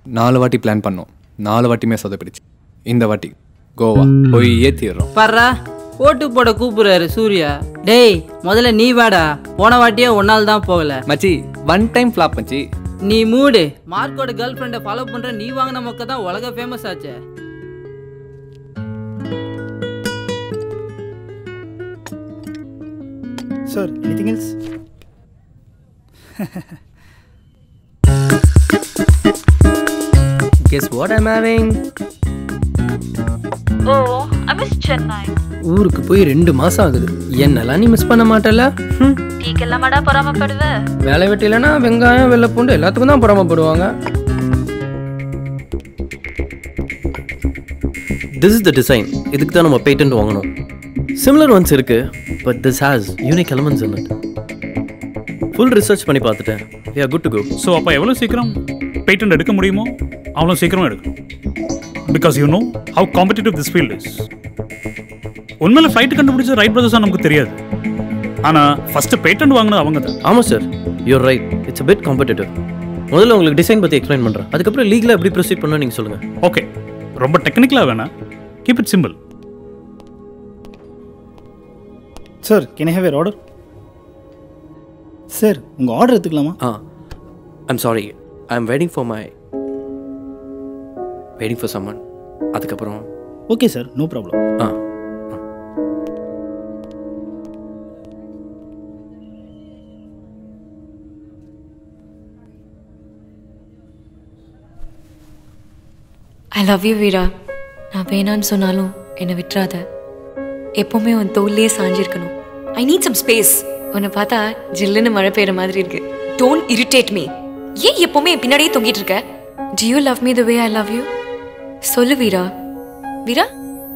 நாலு வாட்டி பிளான் பண்ணோம் நாலு வாட்டியுமே சொதப்பிடுச்சு இந்த வாட்டி கோவா போய் ஏற்றிடுறோம் பர்றா ஓட்டு போட கூப்பிடுறாரு சூர்யா டேய் முதல்ல நீ வாடா போன வாட்டியே ஒன்னால் தான் போகல மச்சி ஒன் டைம் ஃப்ளாப் மச்சி நீ மூடு மார்க்கோட கேர்ள் ஃப்ரெண்டை ஃபாலோ பண்ற நீ வாங்கின மொக்க தான் உலக ஃபேமஸ் ஆச்சே sir anything else Guess what I'm having? Oh, I miss Chennai. ஊருக்கு போய் ரெண்டு மாசம் ஆகுது என்னெல்லாம் நீ மிஸ் பண்ண மாட்டல டீக்கெல்லாமடா பொறாமப்படுவ வேலை வெட்டிலனா வெங்காயம் வெள்ளை பூண்டு எல்லாத்துக்கும் தான் பொறாமப்படுவாங்க திஸ் இஸ் த டிசைன் இதுக்கு தான் நம்ம பேட்டன்ட் வாங்கணும் சிமிலர் ஒன்ஸ் இருக்கு but this has unique elements in it full research பண்ணி பார்த்துட்டேன் yeah good to go so அப்போ எவ்வளோ சீக்கிரம் பேட்டன்ட் எடுக்க முடியுமோ அவ்வளோ சீக்கிரம் எடுக்கும் because you know how competitive this field is உண்மையில ஃப்ளைட் கண்டுபிடிச்ச ரைட் பிரதர்ஸாக நமக்கு தெரியாது ஆனால் ஃபஸ்ட்டு பேட்டன்ட் வாங்கினது அவங்க தான் ஆமாம் sir you're right it's a bit competitive முதல்ல உங்களுக்கு டிசைன் பற்றி எக்ஸ்பிளைன் பண்ணுறேன் அதுக்கப்புறம் லீகலாக எப்படி ப்ரொசீட் பண்ணணும் நீங்கள் சொல்லுங்கள் ஓகே ரொம்ப டெக்னிக்கலாக வேணாம் keep it simple sir can have your order sir உங்கள் ஆர்டர் எடுத்துக்கலாமா ah I'm sorry I am waiting for my waiting for someone அதுக்கப்புறம் okay sir no problem ah I love you Veera நான் வேணான்னு சொன்னாலும் என்னை விட்டுறாத எப்போவுமே உன் தோல்லையே சாஞ்சிருக்கணும் ஐ நீட் சம் ஸ்பேஸ் உன்னை பார்த்தா ஜில்லுன்னு மழை பெய்யுற மாதிரி இருக்கு டோன்ட் இரிட்டேட் மீ ஏன் எப்போவுமே என் பின்னாடியே தொங்கிட்டு இருக்க do you love me the way I love you சொல்லு வீரா வீரா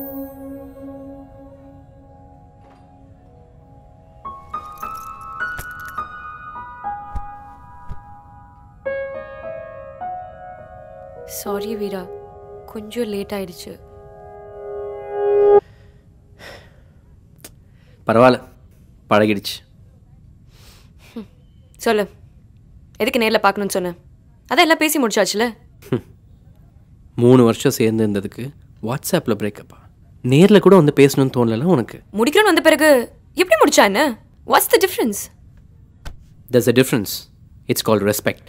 சாரி வீரா கொஞ்சம் லேட் ஆயிடுச்சு பரவாயில்ல பழகிடுச்சு சொல்லு எதுக்கு நேரில் பார்க்கணும்னு சொன்னேன் அதான் எல்லாம் பேசி முடிச்சாச்சுல மூணு வருஷம் சேர்ந்து இருந்ததுக்கு வாட்ஸ்அப்பில் பிரேக்கப்பா நேரில் கூட வந்து பேசணும்னு தோணல உனக்கு முடிக்கணும்னு வந்த பிறகு எப்படி முடிச்சா என்ன what's the difference there's a difference it's called respect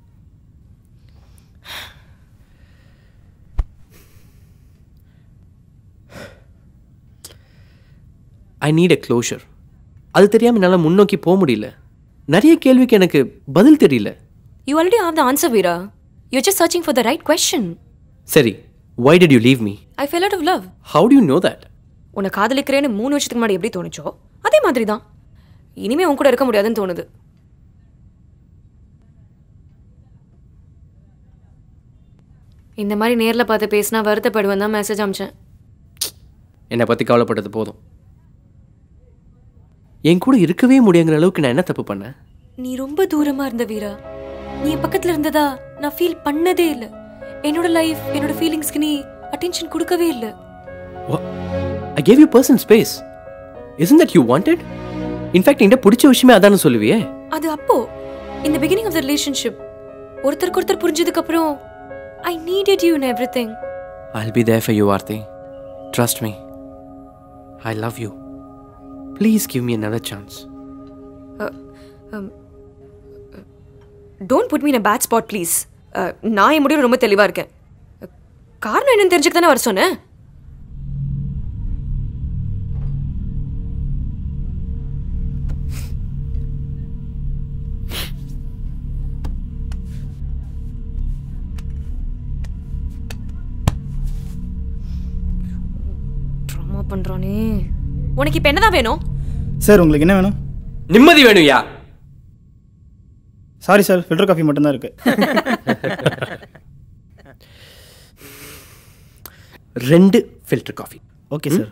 I need a closure அது தெரியாமல் என்னால் முன்னோக்கி போக முடியல நிறைய கேள்விக்கு எனக்கு பதில் தெரியல you already have the answer Veera you just searching for the right question சரி why did you leave me I fell out of love how do you know that உன்னை காதலிக்கிறேன்னு மூணு வருஷத்துக்கு முன்னாடி எப்படி தோணுச்சோ அதே மாதிரி தான் இனிமே உன் கூட இருக்க முடியாதுன்னு தோணுது இந்த மாதிரி நேரில் பார்த்து பேசினா வருத்தப்படுவேன் தான் மெசேஜ் அமிச்சேன் என்னை பற்றி கவலைப்பட்டது போதும் என் கூட இருக்கவே முடியுங்கிற அளவுக்கு நான் என்ன தப்பு பண்ணேன் நீ ரொம்ப தூரமா இருந்த வீரா நீ என் பக்கத்துல இருந்ததா நான் ஃபீல் பண்ணதே இல்லை என்னோட லைஃப் என்னோட ஃபீலிங்ஸ்க்கு நீ அட்டென்ஷன் கொடுக்கவே இல்லை I gave you person space isn't that you wanted in fact என்கிட்ட பிடிச்ச விஷயமே அதானு சொல்லுவியே அது அப்போ இந்த பிகினிங் ஆஃப் த ரிலேஷன்ஷிப் ஒருத்தருக்கு ஒருத்தர் புரிஞ்சதுக்கு அப்புறம் I needed you in everything I'll be there for you, Aarti. Trust me. I love you. Please give me another chance. Don't put me in bad spot please நான் என் முடிவு ரொம்ப தெளிவாக இருக்கேன் Uh, காரணம் என்னன்னு தெரிஞ்சுக்க தானே வர சொன்னேன் ட்ராமா பண்றானே உனக்கு இப்போ என்னதான் வேணும் சார் உங்களுக்கு என்ன வேணும் நிம்மதி வேணும்யா சாரி சார் ஃபில்டர் காஃபி மட்டும்தான் இருக்கு ரெண்டு ஃபில்டர் காஃபி ஓகே சார்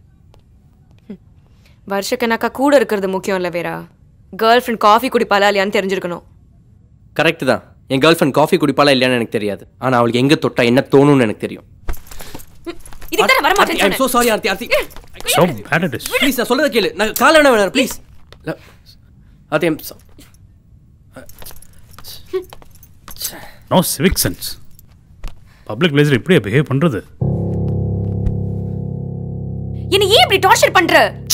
வருஷக்கணக்கா கூட இருக்கிறது முக்கியம் இல்லை வேறா கேர்ள் ஃப்ரெண்ட் காஃபி குடிப்பாளா இல்லையான்னு தெரிஞ்சிருக்கணும் கரெக்ட் தான் என் கேர்ள் ஃப்ரெண்ட் காஃபி குடிப்பாளா இல்லையான்னு எனக்கு தெரியாது ஆனால் அவளுக்கு எங்கே தொட்டா என்ன தோணும்னு எனக்கு தெரியும் இதுக்கு தானே வரமாட்டேன்னு ஐம் ஸோ சொன்னேன். Sorry Aarthi Aarthi So bad it is. Please நான் சொல்றத கேளு நான் கால வேணா வேணாம் please Aarthi I'm No civic sense. Public பிளேஸில் இப்படியே பிஹேவ் பண்ணுறது என்ன ஏன் இப்படி டார்ச்சர் பண்ற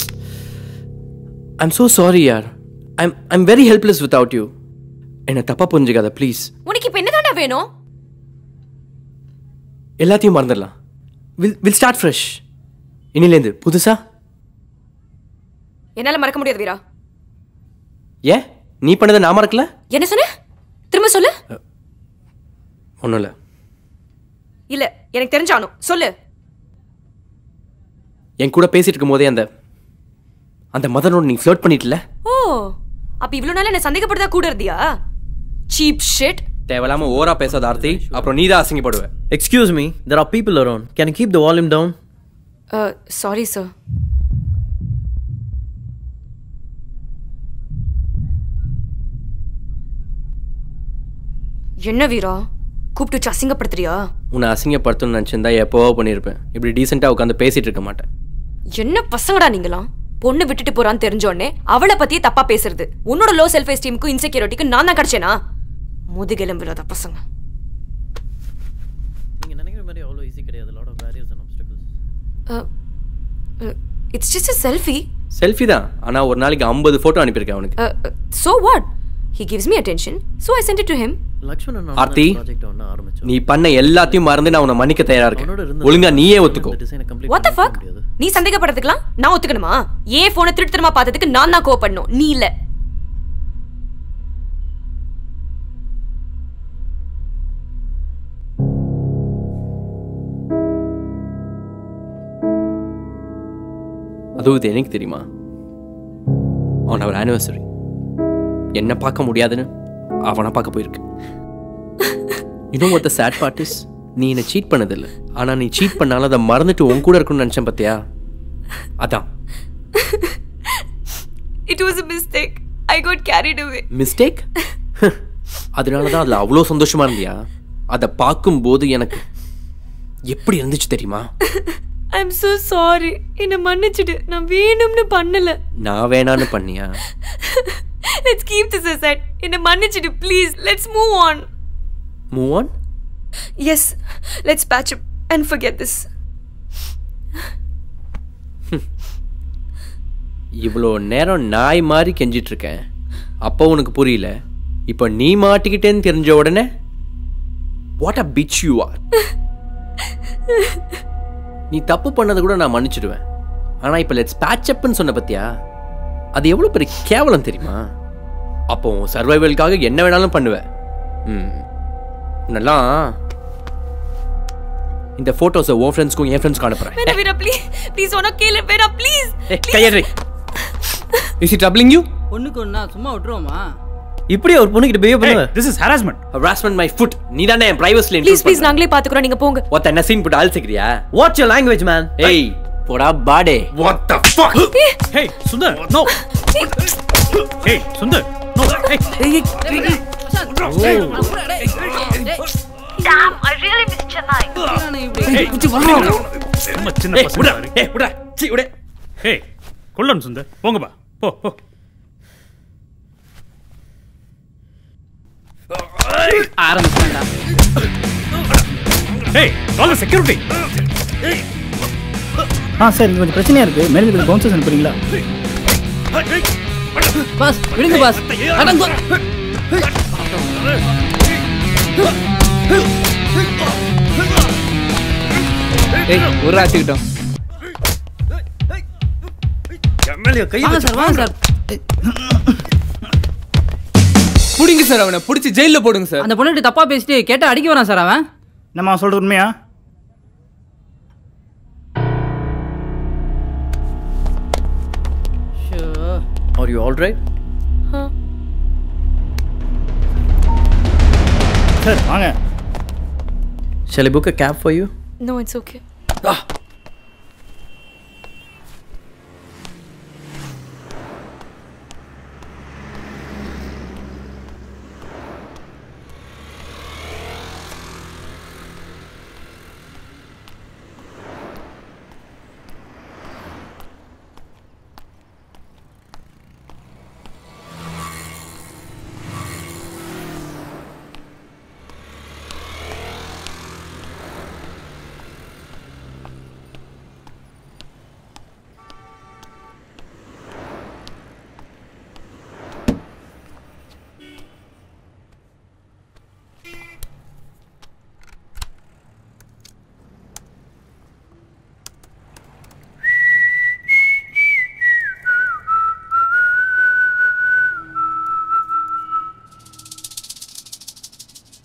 ஐம் ஸோ சாரி யார் I'm I'm very helpless without you என்னை தப்பாக புரிஞ்சுக்காத ப்ளீஸ் உனக்கு இப்ப என்னதான்டா வேணும் எல்லாத்தையும் மறந்துடலாம் வில் வில் ஸ்டார்ட் ஃப்ரெஷ் இனிலேருந்து புதுசா என்னால மறக்க முடியாது வீரா ஏன் நீ பண்ணதை நான் மறக்கல என்ன சொன்ன திரும்ப சொல்லு ஒன்றும் இல்லை இல்ல எனக்கு தெரிஞ்சானும் சொல்லு என் கூட பேசிட்டு இருக்கும் போதே அந்த அந்த மதனோட நீ ஃப்ளர்ட் பண்ணிட்டல ஓ அப்ப இவ்வளவு நாள் என்ன சந்தேகப்படுதா கூட இருந்தியா சீப் ஷிட் தேவையில்லாம ஓரா பேசாத ஆர்த்தி அப்புறம் நீ தான் அசிங்கப்படுவ excuse me there are people around can keep the volume down sorry sir என்ன வீரா கூப்பிட்டு வச்சு அசிங்கப்படுத்துறியா உன்னை அசிங்கப்படுத்தணும்னு நினச்சிருந்தா எப்போவோ பண்ணியிருப்பேன் இப்படி டீசெண்டாக உட்காந்து பேசிட்டு இருக்க மாட்டேன் என்ன பசங்கடா நீங்களாம் பொண்ணு விட்டுட்டு போறான்னு தெரிஞ்சோடனே அவளை பத்தியே தப்பா பேசுறது உன்னோட லோ செல்ஃப் எஸ்டீமுக்கும் இன்செக்யூரிட்டிக்கு நான் தான் கிடைச்சேனா முதுகெலும்பில்லாத பசங்க நீங்கள் நினைக்கிற மாதிரி அவ்வளோ ஈஸி கிடையாது lot of various and obstacles it's just a selfie selfie தான் ஆனால் ஒரு நாளைக்கு ஐம்பது ஃபோட்டோ அனுப்பியிருக்கேன் அவனுக்கு so what he gives me attention so I sent it to him Lakshmanan Aarthi நீ பண்ண எல்லாத்தையும் மறந்து நான் உன்னை மன்னிக்க தயாரா இருக்கேன் ஒழுங்கா நீயே ஒத்துக்கோ வாட் த ஃபக் நீ சந்தேகப்படுறதுக்கலாம் நான் ஒத்துக்கணுமா ஏன் போனை திருட்டுத்தனமா பார்த்ததுக்கு நான் தான் கோவப்படணும் நீ இல்ல அதுவும் இது எனக்கு தெரியுமா அவன் அவர் ஆனிவர்சரி என்ன பார்க்க முடியாதுன்னு அவனை பார்க்க போயிருக்கு இன்னும் ஒருத்த சேட் பார்ட்டிஸ் நீ என்னை சீட் பண்ணதில்லை ஆனால் நீ சீட் பண்ணாலும் அதை மறந்துட்டு உன் கூட இருக்கணும்னு நினச்சேன் பார்த்தியா அதான் it was a mistake I got carried away mistake அதனால தான் அதில் அவ்வளோ சந்தோஷமா இருந்தியா அதை பார்க்கும்போது எனக்கு எப்படி இருந்துச்சு தெரியுமா ஐ அம் so சாரி என்ன மன்னிச்சிடு நான் வேணும்னு பண்ணல நான் வேணான்னு பண்ணியா லெட்ஸ் கீப் திஸ் aside என்ன மன்னிச்சிடு please let's move on move on yes let's patch up and forget this இவ்வளோ நேரம் நாய் மாதிரி கெஞ்சிட்டு இருக்கேன் அப்போ உனக்கு புரியல இப்போ நீ மாட்டிக்கிட்டேன்னு தெரிஞ்ச உடனே what a bitch you are நீ தப்பு பண்ணதை கூட நான் மன்னிச்சிடுவேன் ஆனால் இப்போ லெட்ஸ் பேட்சப்னு சொன்ன பத்தியா அது எவ்வளோ பெரிய கேவலம் தெரியுமா அப்போ சர்வைவலுக்காக என்ன வேணாலும் பண்ணுவேன் ம் உன்னெல்லாம் இந்த ஃபோட்டோஸை உன் ஃப்ரெண்ட்ஸ்க்கும் என் ஃப்ரெண்ட்ஸ்க்கும் அனுப்புகிறேன் வேணா வீரா ப்ளீஸ் ப்ளீஸ் உனக்கு கேளு வேணா ப்ளீஸ் கையறி இஸ் இட் ட்ரபிளிங் யூ பொண்ணுக்கு ஒன்றா சும்மா விட்டுருவோமா இப்படி ஒரு பொண்ணுகிட்ட பிஹேவ் பண்ணுவ this is harassment harassment my foot நீ தானே என் பிரைவசில ப்ளீஸ் ப்ளீஸ் நாங்களே பாத்துக்கிறோம் நீங்க போங்க ஒத்த என்ன சீன் போட்டு ஆல்சிக்கிறியா வாட்ஸ் யுவர் லாங்குவேஜ் மேன் ஏய் போடா பாடே What the fuck? hey, Sundar, no. hey, Sundar, no. Hey. Damn, I really miss Chennai. Hey, சும்மா சின்ன ஏய் பசங்க விடா மாதிரி. ஏய் விடா சீ விடு Hey, கொல்லன் சுந்தர் போங்கப்பா போ போ ஆரம்பிச்சாண்டா Hey, call the security. ஆ சார் இங்கே கொஞ்சம் பிரச்சனையாக இருக்குது மேலே கொஞ்சம் கவுன்சர்ஸ் அனுப்புறீங்களா பாஸ் விடுங்க பாஸ் அடங்கோ ஏய் ஒரு ஆச்சுக்கிட்டோம் எம்எல்ஏ கை வாங்க சார் வாங்க சார் பிடிங்க சார் அவனை பிடிச்சி ஜெயிலில் போடுங்க சார் அந்த பொண்ணுகிட்ட தப்பா பேசிட்டு கேட்டா அடிக்க வரான் சார் அவன் நம்ம சொல்கிறது உண்மையா so are you all right sir வாங்க shall I book a cab for you no it's okay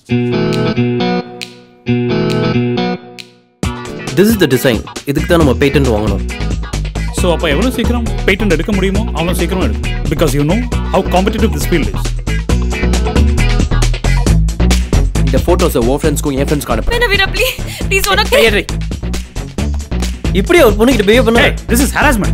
this is the design இதுக்கு தான் நம்ம பேட்டன்ட் வாங்கணும் ஸோ அப்போ எவ்வளோ சீக்கிரம் பேட்டன்ட் எடுக்க முடியுமோ அவ்வளோ சீக்கிரம் எடுக்கும் because you know how competitive this field is இந்த ஃபோட்டோஸை ஓ ஃப்ரெண்ட்ஸ்க்கும் என் ஃப்ரெண்ட்ஸ்க்கு அனுப்புறேன் வேணா வீரா ப்ளீஸ் ப்ளீஸ் உனக்கு கையறி இப்படி ஒரு பொண்ணுகிட்ட பிஹேவ் பண்ண Hey, this is harassment.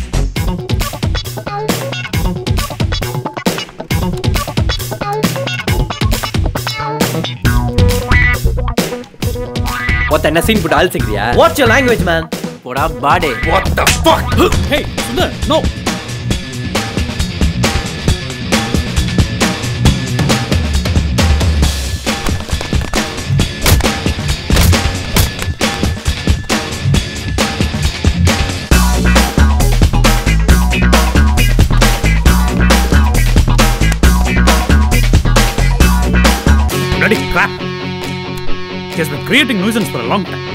ஒருத்த என்ன சீன் போட்டு ஆள் சேர்க்கிறியா வாட்ஸ் யோர் லாங்குவேஜ் மேன் போடா பாடே What the fuck? hey, Sundar, no. Bloody crap. He has been creating nuisance for a long time.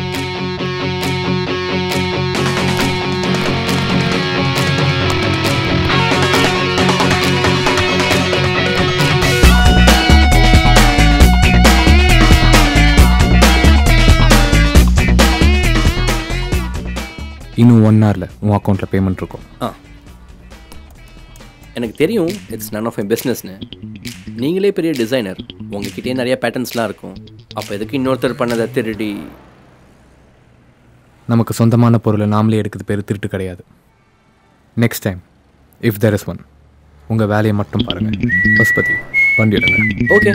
இன்னும் ஒன் ஹவரில் உன் அக்கௌண்ட்டில் பேமெண்ட் இருக்கும் ஆ எனக்கு தெரியும் இட்ஸ் நன் ஆஃப் மை பிஸ்னஸ்னு நீங்களே பெரிய டிசைனர் உங்ககிட்டயே நிறைய பேட்டர்ன்ஸ்லாம் இருக்கும் அப்போ எதுக்கு இன்னொருத்தர் பண்ணதை திருடி நமக்கு சொந்தமான பொருளை நாமளே எடுக்கிறது பேர் திருட்டு கிடையாது next time if there is one உங்கள் வேலையை மட்டும் பாருங்கள் பசுபதி வண்டி எடுங்க ஓகே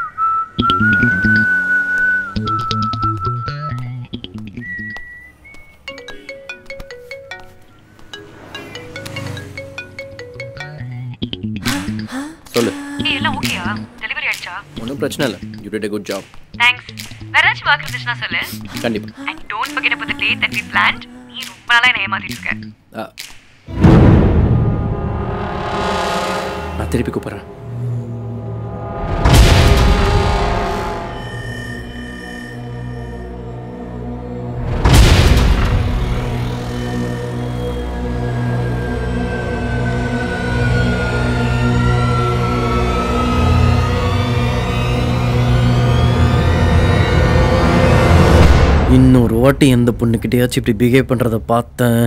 சொல்லு ஏய் எல்லாம் ஓகேயா டெலிவரி ஆயிடுச்சா ஒன்றும் பிரச்சனை இல்லை you did a good job thanks வேற ஏதாச்சும் ஒர்க் இருந்துச்சுன்னா சொல்லு கண்டிப்பாக and don't forget about the date that we planned நீ ரொம்ப நாளா என்ன ஏமாத்திட்டு இருக்க ஆ. நான் திருப்பி கூப்பிட்றேன் இன்னொரு வாட்டி எந்த பொண்ணுக்கிட்டயாச்சும் இப்படி பிஹேவ் பண்ணுறத பார்த்தேன்